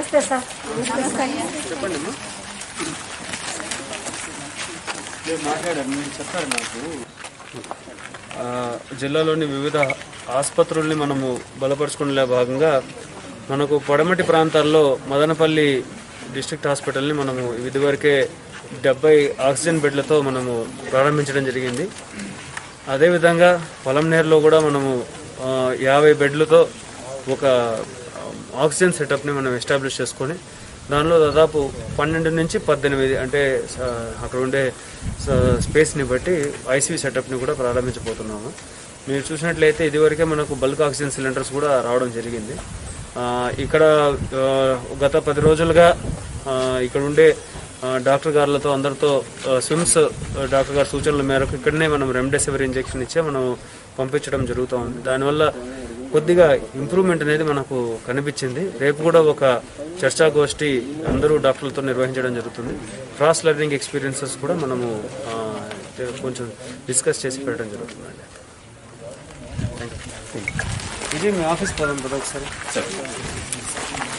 నమస్తే సార్ చెప్పండి అమ్మా. నేను మాట్లాడాను మీరు చెప్పారు నాకు ఆ, జిల్లాలోని వివిధ ఆసుపత్రుల్ని మనము బలపరుచుకునే భాగంగా మనకు పొడమటి ప్రాంతాల్లో మదనపల్లి డిస్ట్రిక్ట్ హాస్పిటల్ని మనము ఇదివరకే డెబ్బై ఆక్సిజన్ బెడ్లతో మనము ప్రారంభించడం జరిగింది అదేవిధంగా పొలంనేరులో కూడా మనము ఆ, యాభై బెడ్లతో ఒక ఆక్సిజన్ సెటప్ని మనం ఎస్టాబ్లిష్ చేసుకొని దానిలో దాదాపు పన్నెండు నుంచి పద్దెనిమిది అంటే స- అక్కడ ఉండే స- స్పేస్ని బట్టి ఐసీయూ సెటప్ని కూడా ప్రారంభించబోతున్నాము మీరు చూసినట్లయితే ఇదివరకే మనకు బల్క్ ఆక్సిజన్ సిలిండర్స్ కూడా రావడం జరిగింది ఆ, ఇక్కడ ఆ, గత పది రోజులుగా ఆ, ఇక్కడ ఉండే ఆ, డాక్టర్ గారులతో అందరితో ఆ, స్విమ్స్ ఆ, డాక్టర్ గారి సూచనల మేరకు ఇక్కడనే మనం రెమ్డెసివిర్ ఇంజెక్షన్ ఇచ్చే మనం పంపించడం జరుగుతూ ఉంది దానివల్ల కొద్దిగా ఇంప్రూవ్మెంట్ అనేది మనకు కనిపించింది రేపు కూడా ఒక చర్చాగోష్ఠి అందరూ డాక్టర్లతో నిర్వహించడం జరుగుతుంది క్రాస్ లెర్నింగ్ ఎక్స్పీరియన్సెస్ కూడా మనము ఆ, కొంచెం డిస్కస్ చేసి పెట్టడం జరుగుతుందండి థ్యాంక్ యూ ఇది మీ ఆఫీస్ పదం కదా ఒకసారి